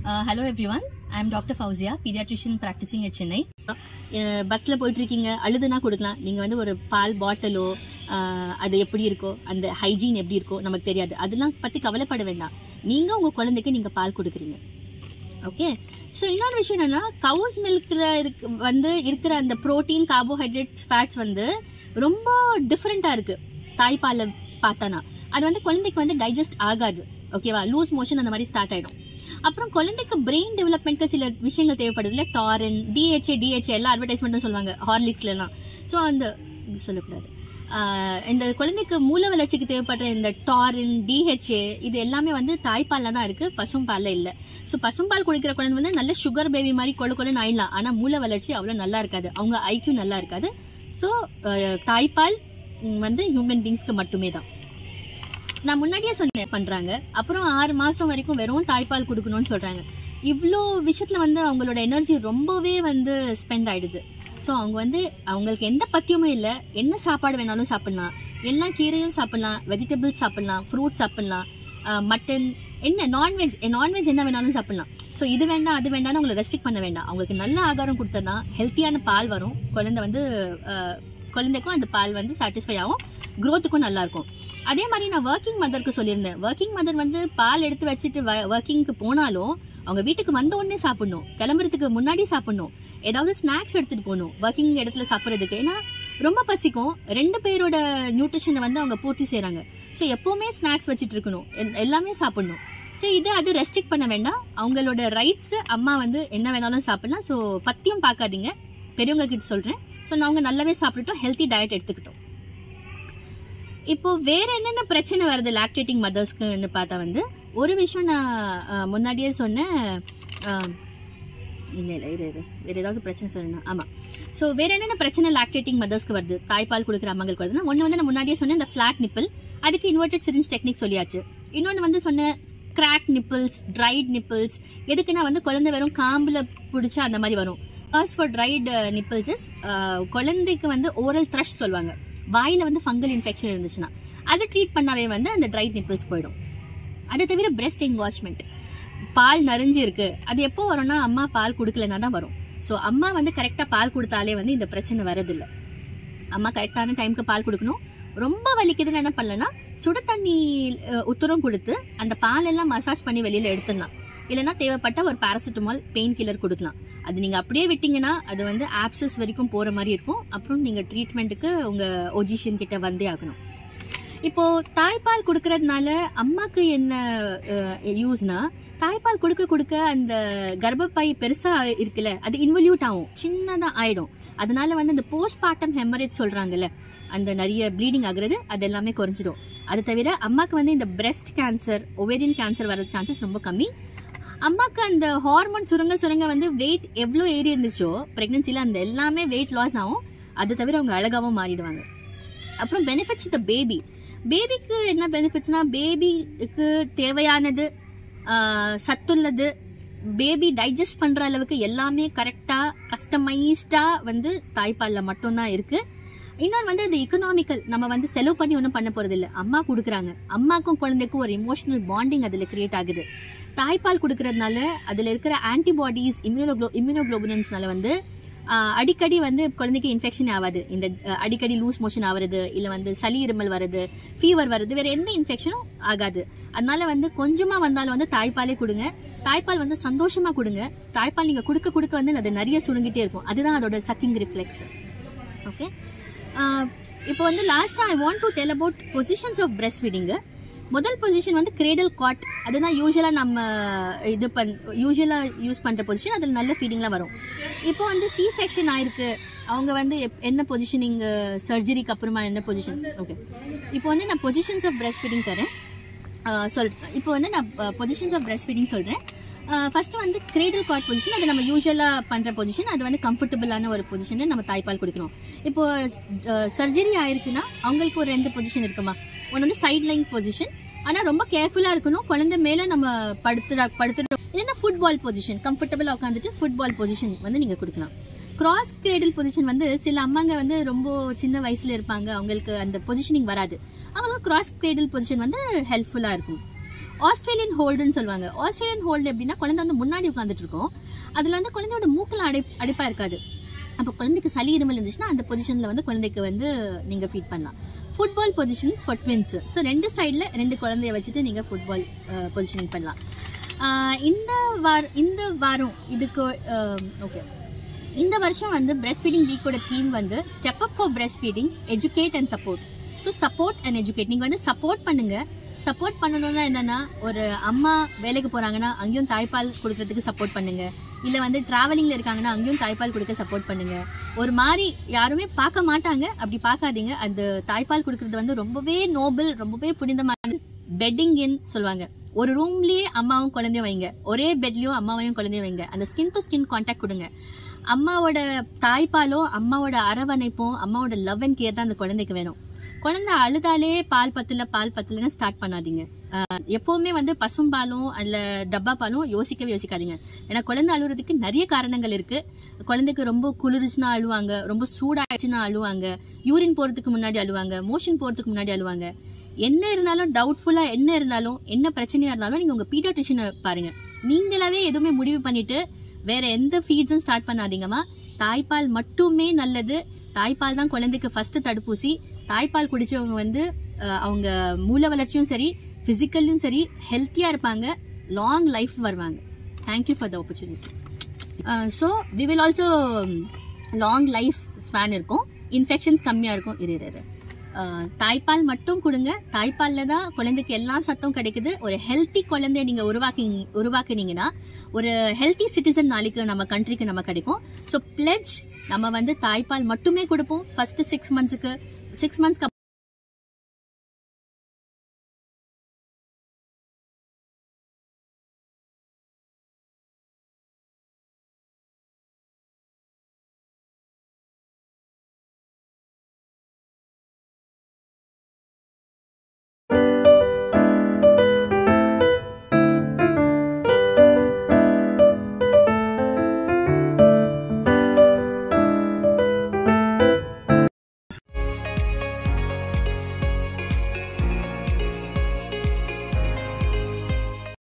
Hello everyone I am doctor Fousiya pediatrician practising at Chennai பஸ்ல போயிட்டு இருக்கீங்க அழுதுனா கொடுக்கலாம் நீங்க வந்து ஒரு பால் பாட்டிலோ அது எப்படி இருக்கோ அந்த ஹைஜீன் எப்படி இருக்கோ நமக்கு தெரியாது அதெல்லாம் பத்தி கவலைப்பட வேண்டாம் நீங்க உங்க குழந்தைக்கு நீங்க பால் கொடுக்குறீங்க ஓகே ஸோ இன்னொரு விஷயம் என்னன்னா கவுஸ் மில்க்ல இருக்கு வந்து இருக்கிற அந்த புரோட்டீன் கார்போஹைட்ரேட்ஸ் ஃபேட்ஸ் வந்து ரொம்ப டிஃப்ரெண்டா இருக்கு தாய்ப்பாலை பார்த்தானா அது வந்து குழந்தைக்கு வந்து டைஜஸ்ட் ஆகாது ஓகேவா லூஸ் மோஷன் அந்த மாதிரி ஸ்டார்ட் ஆயிடும் அப்புறம் குழந்தைக்கு பிரெயின் டெவலப்மெண்ட்க்கு சில விஷயங்கள் தேவைப்படுது இல்ல டாரன் டிஹெச்ஏ டிஹெச்ஏ எல்லா அட்வர்டைஸ்மெண்ட்டும் சொல்லுவாங்க ஹார்லிக்ஸ்ல எல்லாம் ஸோ அந்த சொல்லக்கூடாது ஆஹ் இந்த குழந்தைக்கு மூல வளர்ச்சிக்கு தேவைப்படுற இந்த டாரின் டிஹெச்ஏ இது எல்லாமே வந்து தாய்ப்பால்ல தான் இருக்கு பசும்பால்ல இல்ல ஸோ பசும்பால் குடிக்கிற குழந்தை வந்து நல்ல சுகர் பேபி மாதிரி கொழு கொழுன்னு ஆயிடலாம் ஆனா மூல வளர்ச்சி அவ்வளவு நல்லா இருக்காது அவங்க ஐக்கியூ நல்லா இருக்காது ஸோ தாய்ப்பால் ம், வந்து ஹியூமன் பீங்ஸ்க்கு மட்டுமே தான் நான் முன்னாடியே சொன்னேன் பண்றாங்க அப்புறம் ஆறு மாசம் வரைக்கும் வெறும் தாய்ப்பால் கொடுக்கணும்னு சொல்றாங்க இவ்வளோ விஷயத்துல வந்து அவங்களோட எனர்ஜி ரொம்பவே வந்து ஸ்பெண்ட் ஆயிடுது ஸோ அவங்க வந்து அவங்களுக்கு எந்த பத்தியமும் இல்லை என்ன சாப்பாடு வேணாலும் சாப்பிடலாம் எல்லா கீரையும் சாப்பிடலாம் வெஜிடபிள்ஸ் சாப்பிடலாம் ஃப்ரூட்ஸ் சாப்பிடலாம் மட்டன் என்ன நான்வெஜ் நான்வெஜ் என்ன வேணாலும் சாப்பிடலாம் ஸோ இது வேண்டாம் அது வேண்டாம்னு அவங்களை ரெஸ்ட்ரிக்ட் பண்ண வேண்டாம் அவங்களுக்கு நல்ல ஆகாரம் கொடுத்தா ஹெல்த்தியான பால் வரும் குழந்தை வந்து அஹ், குழந்தைக்கும் அந்த பால் வந்து சாட்டிஸ்ஃபை ஆகும் growth-க்கும் நல்லா இருக்கும் அதே மாதிரி நான் ஒர்க்கிங் மதருக்கு சொல்லியிருந்தேன் ஒர்க்கிங் மதர் வந்து பால் எடுத்து வச்சுட்டு ஒர்க்கிங்க்கு போனாலும் அவங்க வீட்டுக்கு வந்த உடனே சாப்பிடணும் கிளம்புறதுக்கு முன்னாடி சாப்பிடணும் ஏதாவது ஸ்நாக்ஸ் எடுத்துட்டு போகணும் ஒர்க்கிங் இடத்துல சாப்பிட்றதுக்கு ஏன்னா ரொம்ப பசிக்கும் ரெண்டு பேரோட நியூட்ரிஷனை வந்து அவங்க பூர்த்தி செய்றாங்க ஸோ எப்பவுமே ஸ்நாக்ஸ் வச்சுட்டு இருக்கணும் எல்- எல்லாமே சாப்பிடணும் ஸோ இது அது ரெஸ்ட்ரிக்ட் பண்ண வேண்டாம் அவங்களோட ரைட்ஸ் அம்மா வந்து என்ன வேணாலும் சாப்பிடலாம் ஸோ பத்தியம் பார்க்காதீங்க பெரியவங்க கிட்ட சொல்றேன் ஸோ அவங்க நல்லாவே சாப்பிட்டுட்டோம் ஹெல்த்தி டயட் எடுத்துக்கிட்டோம் இப்போ வேற என்னென்ன பிரச்சனை வருது லாக்டேட்டிங் மதர்ஸ்க்குன்னு பார்த்தா வந்து ஒரு விஷயம் நான் அஹ், முன்னாடியே சொன்னேன் அஹ், இல்ல இல்ல இரு இரு வேற ஏதாவது பிரச்சனை சொல்லணும் ஆமா ஸோ வேற என்னென்ன பிரச்சனை லாக்டேட்டிங் மதர்ஸ்க்கு வருது தாய்ப்பால் கொடுக்குற அம்மாங்களுக்கு வருதுன்னா ஒன்று வந்து நான் முன்னாடியே சொன்னேன் இந்த ஃபிளாட் நிப்பிள் அதுக்கு இன்வெர்டட் சிரிஞ்ச் டெக்னிக் சொல்லியாச்சு இன்னொன்று வந்து சொன்ன கிராக் நிப்பிள்ஸ் ட்ரைட் நிப்பிள்ஸ் எதுக்குன்னா வந்து குழந்தை வெறும் காம்புல பிடிச்சா அந்த மாதிரி வரும் cause for dried nipples is குழந்தைக்கு வந்து ஓரல் த்ரஷ் சொல்லுவாங்க வாயில வந்து ஃபங்கல் இன்ஃபெக்ஷன் இருந்துச்சுன்னா அதை ட்ரீட் பண்ணாவே வந்து அந்த ட்ரைட் நிப்பிள்ஸ் போயிடும் அதை தவிர பிரெஸ்ட் என்வாஷ்மெண்ட் பால் நரைஞ்சு இருக்கு அது எப்போ வரும்னா அம்மா பால் கொடுக்கலனா தான் வரும் ஸோ அம்மா வந்து கரெக்டா பால் கொடுத்தாலே வந்து இந்த பிரச்சனை வரதில்ல அம்மா கரெக்டான டைம்க்கு பால் கொடுக்கணும் ரொம்ப வலிக்குதுன்னு என்ன பண்ணலன்னா சுடு தண்ணி அஹ், உத்தரம் கொடுத்து அந்த பால் எல்லாம் மசாஜ் பண்ணி வெளியில எடுத்துடலாம் இல்லைன்னா தேவைப்பட்ட ஒரு பாராசிட்டமால் பெயின் கில்லர் கொடுக்கலாம் அது நீங்க அப்படியே விட்டீங்கன்னா அது வந்து ஆப்சஸ் வரைக்கும் போற மாதிரி இருக்கும் அப்புறம் நீங்க ட்ரீட்மெண்ட்டுக்கு உங்க ஒஜிஷியன் கிட்ட வந்தே ஆகணும் இப்போ தாய்ப்பால் கொடுக்கறதுனால அம்மாக்கு என்ன யூஸ்னா தாய்ப்பால் கொடுக்க கொடுக்க அந்த கர்ப்பப்பை பெருசா இருக்குல்ல அது இன்வல்யூட் ஆகும் சின்னதா ஆயிடும் அதனால வந்து அந்த போஸ்ட் பார்ட்டம் ஹெமரேஜ் சொல்றாங்கல்ல அந்த நிறைய ப்ளீடிங் ஆகுறது அது எல்லாமே குறைஞ்சிடும் அது தவிர அம்மாக்கு வந்து இந்த பிரஸ்ட் கேன்சர் ஒவேரியன் கேன்சர் வர சான்சஸ் ரொம்ப கம்மி அம்மாக்கு அந்த ஹார்மோன் சுருங்க சுருங்க வந்து வெயிட் எவ்வளோ ஏறி இருந்துச்சோ பிரெக்னன்சில அந்த எல்லாமே வெயிட் லாஸ் ஆகும் அது தவிர அவங்க அழகாவும் மாறிடுவாங்க அப்புறம் பெனிஃபிட்ஸ் த பேபி பேபிக்கு என்ன பெனிஃபிட்ஸ்னா பேபிக்கு தேவையானது ஆஹ், சத்துள்ளது பேபி டைஜஸ்ட் பண்ற அளவுக்கு எல்லாமே கரெக்டா கஸ்டமைஸ்டா வந்து தாய்ப்பால்ல மட்டும்தான் இருக்கு இன்னொன்று வந்து அது இக்கனாமிக்கல் நம்ம வந்து செலவு பண்ணி ஒன்றும் பண்ண போறது இல்ல அம்மா கொடுக்குறாங்க அம்மாக்கும் குழந்தைக்கும் ஒரு இமோஷனல் பாண்டிங் அதுல கிரியேட் ஆகுது தாய்ப்பால் கொடுக்கறதுனால அதுல இருக்கிற ஆன்டிபாடிஸ் இம்யூனோக்ளோ இம்யூனோக்ளோபுலன்ஸ்னால வந்து ஆஹ், அடிக்கடி வந்து குழந்தைக்கு இன்ஃபெக்ஷன் ஆகாது இந்த அஹ், அடிக்கடி லூஸ் மோஷன் ஆகுறது இல்ல வந்து சளி இருமல் வருது ஃபீவர் வருது வேற எந்த இன்ஃபெக்ஷனும் ஆகாது அதனால வந்து கொஞ்சமா வந்தாலும் வந்து தாய்ப்பாலே கொடுங்க தாய்ப்பால் வந்து சந்தோஷமா கொடுங்க தாய்ப்பால் நீங்க கொடுக்க கொடுக்க வந்து அது நிறைய சுருங்கிட்டே இருக்கும் அதுதான் அதோட சக்கிங் ரிஃப்ளெக்ஸ் ஓகே இப்போ வந்து லாஸ்டா I want to tell about positions of breast feeding முதல் பொசிஷன் வந்து கிரேடல் காட் அதுதான் யூஸ்வலா நம்ம இது பண் யூஸ்வலா யூஸ் பண்ற பொசிஷன் அதுல நல்ல ஃபீடிங்லாம் வரும் இப்போ வந்து சி செக்ஷன் ஆயிருக்கு அவங்க வந்து எப்- என்ன பொசிஷனிங் சர்ஜரிக்கு அப்புறமா என்ன பொசிஷன் ஓகே இப்போ வந்து நான் பொசிஷன்ஸ் ஆஃப் பிரஸ்ட் ஃபீடிங் தரேன் ஆஹ் சொல் இப்போ வந்து நான் பொசிஷன்ஸ் ஆஃப் பிரஸ்ட் ஃபீடிங் சொல்றேன் ஃபர்ஸ்ட் வந்து கிரேடல் காட் பொசிஷன் அது நம்ம யூஸ்வலா பண்ற பொசிஷன் அது வந்து கம்ஃபர்டபுளான ஒரு பொசிஷன் நம்ம தாய்ப்பால் கொடுக்கணும் இப்போ சர்ஜரி ஆயிருக்குன்னா அவங்களுக்கு ஒரு ரெண்டு பொசிஷன் இருக்குமா ஒன்று வந்து சைட் லைன் பொசிஷன் ஆனா ரொம்ப கேர்ஃபுல்லா இருக்கணும் குழந்தை மேல நம்ம படுத்துடா படுத்துட்டோம் இல்லைன்னா ஃபுட்பால் பொசிஷன் கம்ஃபர்டபுளா உட்காந்துட்டு ஃபுட்பால் பொசிஷன் வந்து நீங்க கொடுக்கலாம் கிராஸ் கிரேடல் பொசிஷன் வந்து சில அம்மாங்க வந்து ரொம்ப சின்ன வயசுல இருப்பாங்க அவங்களுக்கு அந்த பொசிஷனிங் வராது அவங்க கிராஸ் கிரேடல் பொசிஷன் வந்து ஹெல்ப்ஃபுல்லா இருக்கும் ஆஸ்திரேலியன் ஹோல்டுன்னு சொல்லுவாங்க ஆஸ்திரேலியன் ஹோல்டு எப்படின்னா குழந்தை வந்து முன்னாடி உட்காந்துட்டு இருக்கும் அதுல வந்து குழந்தையோட மூக்கில் அடை அடைப்பா இருக்காது அப்போ குழந்தைக்கு சளி இருமல் இருந்துச்சுன்னா அந்த பொசிஷன்ல வந்து குழந்தைக்கு வந்து நீங்க ஃபீட் பண்ணலாம் football positions for twins so ரெண்டு சைடில் ரெண்டு குழந்தைய வச்சுட்டு நீங்க ஃபுட்பால் பொசிஷனிங் பண்ணலாம் ஆஹ் இந்த வார இந்த வாரம் இதுக்கு ஓகே இந்த வருஷம் வந்து பிரஸ்ட் ஃபீடிங் வீக்கோட தீம் வந்து step up for breast feeding educate and support so support and educate நீங்க வந்து சப்போர்ட் பண்ணுங்க சப்போர்ட் பண்ணணும்னா என்னன்னா ஒரு அம்மா வேலைக்கு போறாங்கன்னா அங்கேயும் தாய்ப்பால் கொடுக்கறதுக்கு சப்போர்ட் பண்ணுங்க இல்ல வந்து டிராவலிங்ல இருக்காங்கன்னா அங்கேயும் தாய்ப்பால் கொடுக்க சப்போர்ட் பண்ணுங்க ஒரு மாதிரி யாருமே பார்க்க மாட்டாங்க அப்படி பார்க்காதீங்க அந்த தாய்ப்பால் கொடுக்கறது வந்து ரொம்பவே நோபல் ரொம்பவே புனிதமான பெட்டிங் இன் சொல்லுவாங்க ஒரு ரூம்லயே அம்மாவும் குழந்தையும் வைங்க ஒரே பெட்லயும் அம்மாவையும் குழந்தையும் வைங்க அந்த ஸ்கின் டு ஸ்கின் கான்டாக்ட் கொடுங்க அம்மாவோட தாய்ப்பாலும் அம்மாவோட அரவணைப்பும் அம்மாவோட லவ் அண்ட் கேர் தான் அந்த குழந்தைக்கு வேணும் குழந்தை அழுதாலே பால் பத்தல பால் பத்தலன்னு ஸ்டார்ட் பண்ணாதீங்க ஆஹ் எப்பவுமே வந்து பசும்பாலும் அல்ல டப்பா பாலும் யோசிக்கவே யோசிக்காதீங்க ஏன்னா குழந்தை அழுகுறதுக்கு நிறைய காரணங்கள் இருக்கு குழந்தைக்கு ரொம்ப குளிர்ச்சுன்னா அழுவாங்க ரொம்ப சூடாயிடுச்சுன்னா அழுவாங்க யூரின் போறதுக்கு முன்னாடி அழுவாங்க மோஷன் போறதுக்கு முன்னாடி அழுவாங்க என்ன இருந்தாலும் டவுட்ஃபுல்லா என்ன இருந்தாலும் என்ன பிரச்சனையா இருந்தாலும் நீங்க உங்க பீடியாட்ரிஷனை பாருங்க நீங்களாவே எதுவுமே முடிவு பண்ணிட்டு வேற எந்த ஃபீட்ஸும் ஸ்டார்ட் பண்ணாதீங்கம்மா தாய்ப்பால் மட்டுமே நல்லது தாய்ப்பால் தான் குழந்தைக்கு ஃபர்ஸ்ட் தடுப்பூசி தாய்ப்பால் குடிச்சவங்க வந்து அஹ், அவங்க மூல வளர்ச்சியும் சரி பிசிக்கல்லும் சரி ஹெல்த்தியா இருப்பாங்க லாங் லைஃப் வருவாங்க thank you for the opportunity so we will also long life span இருக்கும் இன்ஃபெக்ஷன்ஸ் கம்மியா இருக்கும் இரு இரு, இரு. அஹ், தாய்ப்பால் மட்டும் கொடுங்க தாய்ப்பால்ல தான் குழந்தைக்கு எல்லா சத்தம் கிடைக்குது ஒரு ஹெல்த்தி குழந்தைய நீங்க உருவாக்கி உருவாக்குனீங்கன்னா ஒரு ஹெல்த்தி சிட்டிசன் நாளைக்கு நம்ம கண்ட்ரிக்கு நம்ம கிடைக்கும் ஸோ பிளெஜ் நம்ம வந்து தாய்ப்பால் மட்டுமே கொடுப்போம் ஃபர்ஸ்ட் சிக்ஸ் மந்த்ஸுக்கு சிக்ஸ் மந்த்ஸ்க்கு